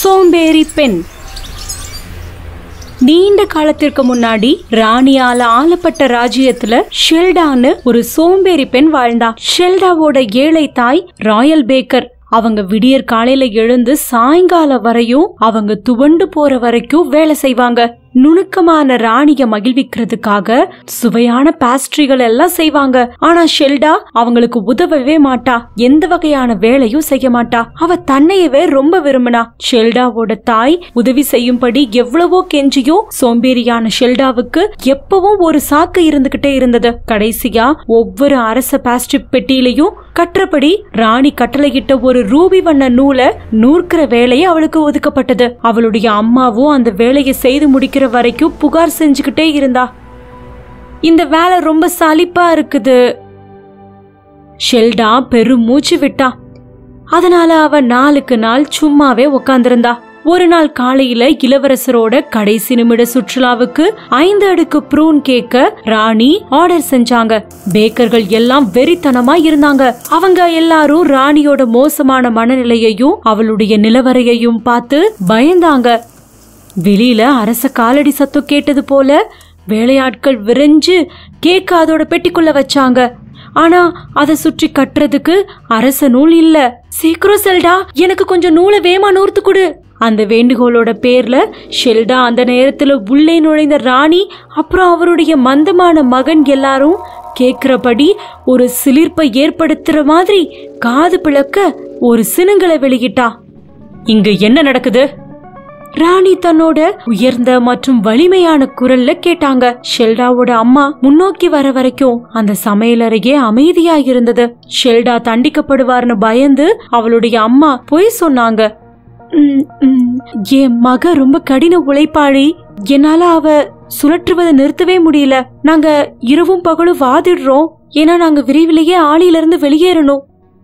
சோம்பேறி பெண் நீண்ட காலத்திற்கு முன்னாடி ராணியால ஆளப்பட்ட ராஜ்யத்துல ஷெல்டான்னு ஒரு சோம்பேறி பெண் வாழ்ந்தா ஷெல்டாவோட ஏழை தாய் ராயல் பேக்கர் அவங்க விடியற் காலையில எழுந்து சாயங்காலம் வரையும் அவங்க துவண்டு போற வரைக்கும் வேலை செய்வாங்க நுணுக்கமான ராணிய மகிழ்விக்கிறதுக்காக சுவையான பாஸ்ட்ரிகள் எல்லாம் செய்வாங்க ஆனா ஷெல்டா அவங்களுக்கு உதவவே மாட்டா எந்த வகையான வேலையும் செய்ய மாட்டா அவ தன்னையவே ரொம்ப விரும்பினா ஷெல்டாவோட தாய் உதவி செய்யும்படி எவ்வளவோ கெஞ்சியும் சோம்பேறியான ஷெல்டாவுக்கு எப்பவும் ஒரு சாக்கு இருந்துகிட்டே இருந்தது கடைசியா ஒவ்வொரு அரச பாஸ்ட்ரி பெட்டியிலையும் கற்றபடி ராணி கட்டளையிட்ட ஒரு ரூபி வண்ண நூலை நூற்கிற வேலையை அவளுக்கு ஒதுக்கப்பட்டது அவளுடைய அம்மாவும் அந்த வேலையை செய்து முடிக்கிற வரைக்கும் புகார் செஞ்சுக்கிட்டே இருந்தா இந்த வேலை ரொம்ப சலிப்பா இருக்குது ஷெல்டா பெரும் மூச்சு விட்டா அதனால அவ நாளுக்கு நாள் சும்மாவே உக்காந்திருந்தா ஒரு நாள் காலையில இளவரசரோட கடைசி நிமிட சுற்றுலாவுக்கு ஐந்து அடுக்கு ப்ரூன் கேக்க ராணி ஆர்டர் செஞ்சாங்க பேக்கர்கள் எல்லாம் வெறித்தனமா இருந்தாங்க அவங்க எல்லாரும் ராணியோட மோசமான மனநிலையையும் அவளுடைய நிலவரையையும் பார்த்து பயந்தாங்க வெளியில அரச காலடி சத்தம் கேட்டது போல வேலையாட்கள் விரைஞ்சு கேக்க அதோட பெட்டிக்குள்ள வச்சாங்க ஆனா அதை சுற்றி கட்டுறதுக்கு அரச நூல் இல்ல சீக்கிரம் செல்டா எனக்கு கொஞ்சம் நூலை வேமா நூர்த்து கொடு அந்த வேண்டுகோளோட பேர்ல ஷெல்டா அந்த நேரத்துல உள்ளே நுழைந்த ராணி அப்புறம் அவருடைய மந்தமான மகன் எல்லாரும் கேக்குறபடி ஒரு சிலிர்ப்பை ஏற்படுத்துற மாதிரி காது பிளக்க ஒரு சினுங்களை வெளியிட்டா இங்க என்ன நடக்குது ராணி தன்னோட உயர்ந்த மற்றும் வலிமையான குரல்ல கேட்டாங்க ஷெல்டாவோட அம்மா முன்னோக்கி வர வரைக்கும் அந்த சமையலறையே அமைதியா இருந்தது ஷெல்டா தண்டிக்கப்படுவார்னு பயந்து அவளுடைய அம்மா பொய் சொன்னாங்க "ம், ம், என் மக ரொம்ப கடின உழைப்பாளி என்னால அவ சுழற்றுவதை நிறுத்தவே முடியல நாங்க இரவும் பகலும் வாதிடுறோம் ஏன்னா நாங்க விரைவிலேயே ஆளியில இருந்து வெளியேறணும்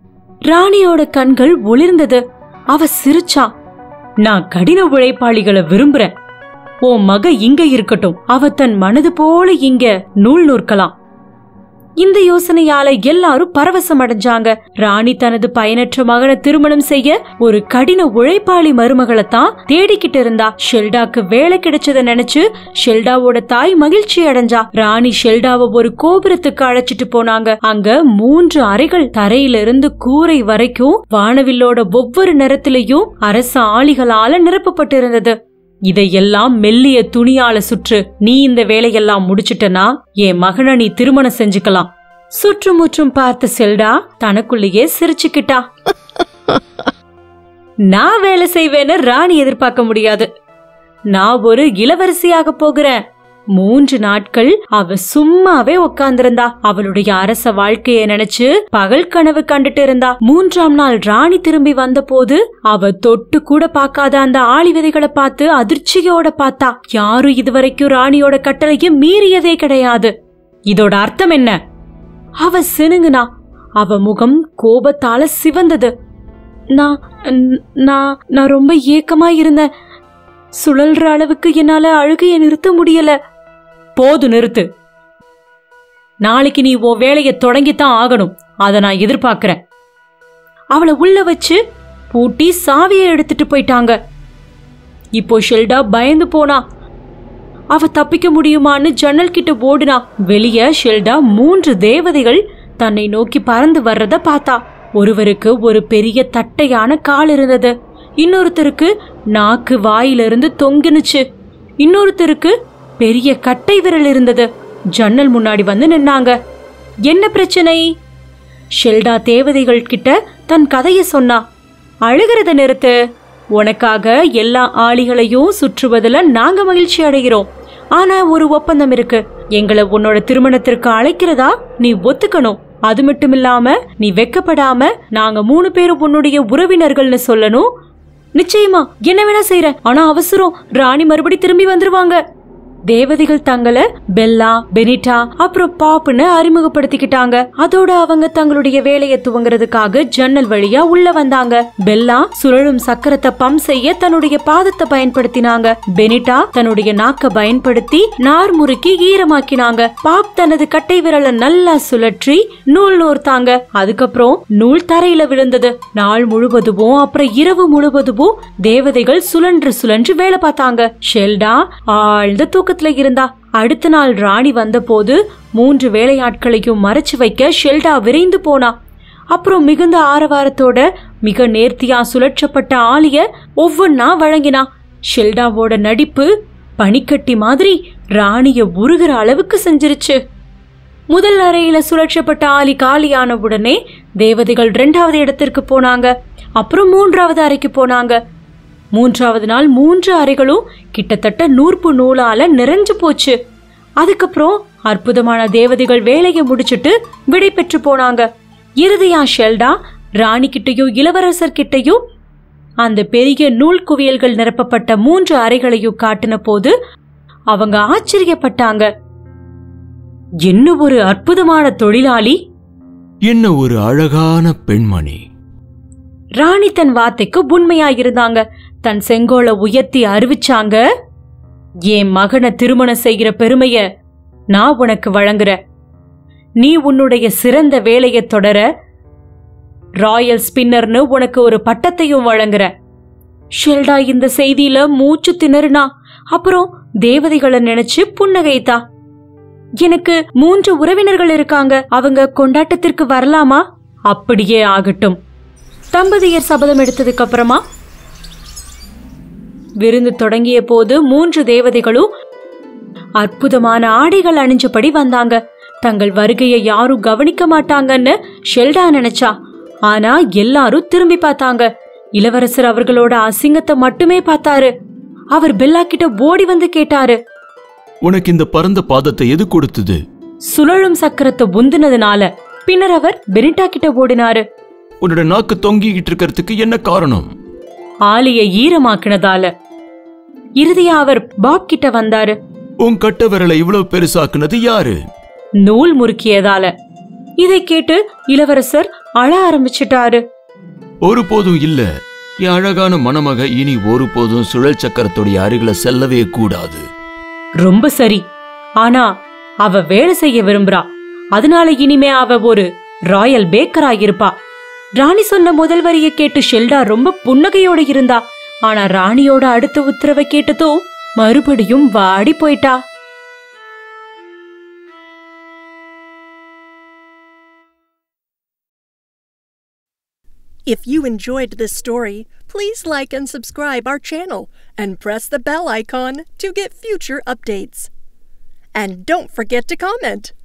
ராணியோட கண்கள் ஒளிர்ந்தது அவ சிரிச்சா நான் கடின உழைப்பாளிகளை விரும்புறேன் உன் மக இங்க இருக்கட்டும் அவ தன் மனது போல இங்க நூல் நூற்கலாம் இந்த யோசனையால எல்லாரும் பரவசம் அடைஞ்சாங்க ராணி தனது பயனற்ற மகனை திருமணம் செய்ய ஒரு கடின உழைப்பாளி மருமகளை தான் தேடிக்கிட்டு இருந்தா ஷெல்டாக்கு வேலை கிடைச்சத நினைச்சு ஷெல்டாவோட தாய் மகிழ்ச்சி அடைஞ்சா ராணி ஷெல்டாவை ஒரு கோபுரத்துக்கு அழைச்சிட்டு போனாங்க அங்க மூன்று அறைகள் தரையிலிருந்து கூரை வரைக்கும் வானவில்லோட ஒவ்வொரு நிறத்திலையும் அரச ஆளிகளால நிரப்பப்பட்டிருந்தது இதையெல்லாம் மெல்லிய துணியால சுற்று நீ இந்த வேலையெல்லாம் முடிச்சிட்டனா என் மகனை நீ திருமணம் செஞ்சுக்கலாம் சுற்றுமுற்றும் பார்த்த செல்டா தனக்குள்ளேயே சிரிச்சுக்கிட்டா நான் வேலை செய்வேன்னு ராணி எதிர்பார்க்க முடியாது நான் ஒரு இளவரசியாக போகிறேன் மூன்று நாட்கள் அவ சும்மாவே உட்கார்ந்திருந்தா அவளுடைய அரச வாழ்க்கைய நினைச்சு பகல் கனவு கண்டுட்டு இருந்தா மூன்றாம் நாள் ராணி திரும்பி வந்தபோது அவ தொட்டு கூட பார்க்காத அந்த ஆளி விதைகளை பார்த்து அதிர்ச்சியோட பார்த்தா யாரும் இதுவரைக்கும் ராணியோட கட்டளையை மீறியதே கிடையாது இதோட அர்த்தம் என்ன அவ சினுங்குனா அவ முகம் கோபத்தால சிவந்தது நான் ந- நான் நான் ரொம்ப ஏக்கமா இருந்தேன் சுழல்ற அளவுக்கு என்னால அழுகைய நிறுத்த முடியல போது நிறுத்து நாளைக்கு நீ உன் வேலையை தொடங்கித்தான் ஆகணும் அதை நான் எதிர்பார்க்கறேன் அவளை உள்ள வச்சு பூட்டி சாவியை எடுத்துட்டு போயிட்டாங்க இப்போ ஷெல்டா பயந்து போனா அவ தப்பிக்க முடியுமான்னு ஜன்னல் கிட்ட ஓடுனா வெளிய ஷெல்டா மூன்று தேவதைகள் தன்னை நோக்கி பறந்து வர்றத பார்த்தா ஒருவருக்கு ஒரு பெரிய தட்டையான கால் இருந்தது இன்னொருத்தருக்கு நாக்கு வாயிலிருந்து தொங்கினுச்சு இன்னொருத்தருக்கு பெரிய கட்டை விரல் இருந்தது ஜன்னல் முன்னாடி வந்து நின்னாங்க என்ன பிரச்சனை ஷெல்டா தேவதைகள் கிட்ட தன் கதைய சொன்னா அழுகிறத நிறுத்து உனக்காக எல்லா ஆளிகளையும் சுற்றுவதில் நாங்க மகிழ்ச்சி அடைகிறோம் ஆனா ஒரு ஒப்பந்தம் இருக்கு எங்களை உன்னோட திருமணத்திற்கு அழைக்கிறதா நீ ஒத்துக்கணும் அது மட்டும் இல்லாம நீ வெக்கப்படாம நாங்க மூணு பேரும் உன்னுடைய உறவினர்கள்னு சொல்லணும் நிச்சயமா என்ன வேணா செய்யறேன் ஆனா அவசரம் ராணி மறுபடி திரும்பி வந்துருவாங்க தேவதைகள் தங்களை பெல்லா பெனிட்டா அப்புறம் பாப்னு அறிமுகப்படுத்திக்கிட்டாங்க அதோட அவங்க தங்களுடைய வேலையை துவங்குறதுக்காக ஜன்னல் வழியா உள்ள வந்தாங்க பெல்லா சுழலும் சக்கரத்தை பம்ப் செய்ய தன்னுடைய பாதத்தை பயன்படுத்தினாங்க பெனிட்டா தன்னுடைய நாக்க பயன்படுத்தி நார் முறுக்கி ஈரமாக்கினாங்க பாப் தனது கட்டை விரலை நல்லா சுழற்றி நூல் நூர்த்தாங்க அதுக்கப்புறம் நூல் தரையில விழுந்தது நாள் முழுவதும் அப்புறம் இரவு முழுவதும் தேவதைகள் சுழன்று சுழன்று வேலை பார்த்தாங்க ஷெல்டா ஆழ்ந்த தூக்கத்துல இருந்தா அடுத்த நாள் ராணி வந்தபோது மூன்று வேலையாட்களையும் மறைச்சு வைக்க ஷெல்டா விரைந்து போனா அப்புறம் மிகுந்த ஆரவாரத்தோட மிக நேர்த்தியா சுழற்றப்பட்ட ஆலிய ஒவ்வொன்னா வழங்கினா ஷெல்டாவோட நடிப்பு பனிக்கட்டி மாதிரி ராணிய உருகிற அளவுக்கு செஞ்சிருச்சு முதல் அறையில சுழற்றப்பட்ட ஆலி காலியான உடனே தேவதைகள் ரெண்டாவது இடத்திற்கு போனாங்க அப்புறம் மூன்றாவது அறைக்கு போனாங்க மூன்றாவது நாள் மூன்று அறைகளும் கிட்டத்தட்ட நூற்பு நூலால நிறைஞ்சு போச்சு அதுக்கப்புறம் அற்புதமான தேவதைகள் வேலையை முடிச்சிட்டு விடை பெற்று போனாங்க இறுதியா ஷெல்டா ராணி கிட்டயும் இளவரசர் கிட்டயும் அந்த பெரிய நூல் குவியல்கள் நிரப்பப்பட்ட மூன்று அறைகளையும் காட்டின போது அவங்க ஆச்சரியப்பட்டாங்க என்ன ஒரு அற்புதமான தொழிலாளி என்ன ஒரு அழகான பெண்மணி ராணி தன் வார்த்தைக்கு உண்மையாயிருந்தாங்க தன் செங்கோலை உயர்த்தி அறிவிச்சாங்க என் மகனை திருமணம் செய்கிற பெருமைய நான் உனக்கு வழங்குற நீ உன்னுடைய சிறந்த வேலையை தொடர ராயல் ஸ்பின்னர்னு உனக்கு ஒரு பட்டத்தையும் வழங்குற ஷெல்டா இந்த செய்தியில மூச்சு திணறுனா அப்புறம் தேவதைகளை நினைச்சு புன்னகைத்தா எனக்கு மூன்று உறவினர்கள் இருக்காங்க அவங்க கொண்டாட்டத்திற்கு வரலாமா அப்படியே ஆகட்டும் தம்பதியர் சபதம் எடுத்ததுக்கு அப்புறமா விருந்து தொடங்கிய போது மூன்று தேவதைகளும் அற்புதமான ஆடைகள் அணிஞ்சபடி வந்தாங்க தங்கள் வருகையை யாரும் கவனிக்க மாட்டாங்கன்னு ஷெல்டா நினைச்சா ஆனா எல்லாரும் திரும்பி பார்த்தாங்க இளவரசர் அவர்களோட அசிங்கத்தை மட்டுமே பார்த்தாரு அவர் பெல்லா கிட்ட ஓடி வந்து கேட்டாரு உனக்கு இந்த பரந்த பாதத்தை எது கொடுத்தது சுழலும் சக்கரத்தை உந்துனதுனால பின்னர் அவர் பெனிட்டா கிட்ட ஓடினாரு உன்னோட நாக்கு தொங்கிக்கிட்டு இருக்கிறதுக்கு என்ன காரணம் ஆலிய ஈரமாக்குனதால இறுதியா அவர் பாப் கிட்ட வந்தாரு உன் கட்ட விரலை இவ்வளவு பெருசாக்குனது யாரு நூல் முறுக்கியதால இதை கேட்டு இளவரசர் அழ ஆரம்பிச்சிட்டாரு ஒருபோதும் இல்ல என் அழகான மணமக இனி ஒருபோதும் சுழல் சக்கரத்துடைய அருகில செல்லவே கூடாது ரொம்ப சரி ஆனா அவ வேலை செய்ய விரும்புறா அதனால இனிமே அவ ஒரு ராயல் பேக்கரா இருப்பா ராணி சொன்ன முதல் வரியை கேட்டு ஷெல்டா ரொம்ப புன்னகையோட இருந்தா ஆனா ராணியோட அடுத்த உத்தரவை கேட்டதும் மறுபடியும் வாடி போயிட்டா If you enjoyed this story, please like and subscribe our channel and press the bell icon to get future updates. And don't forget to comment.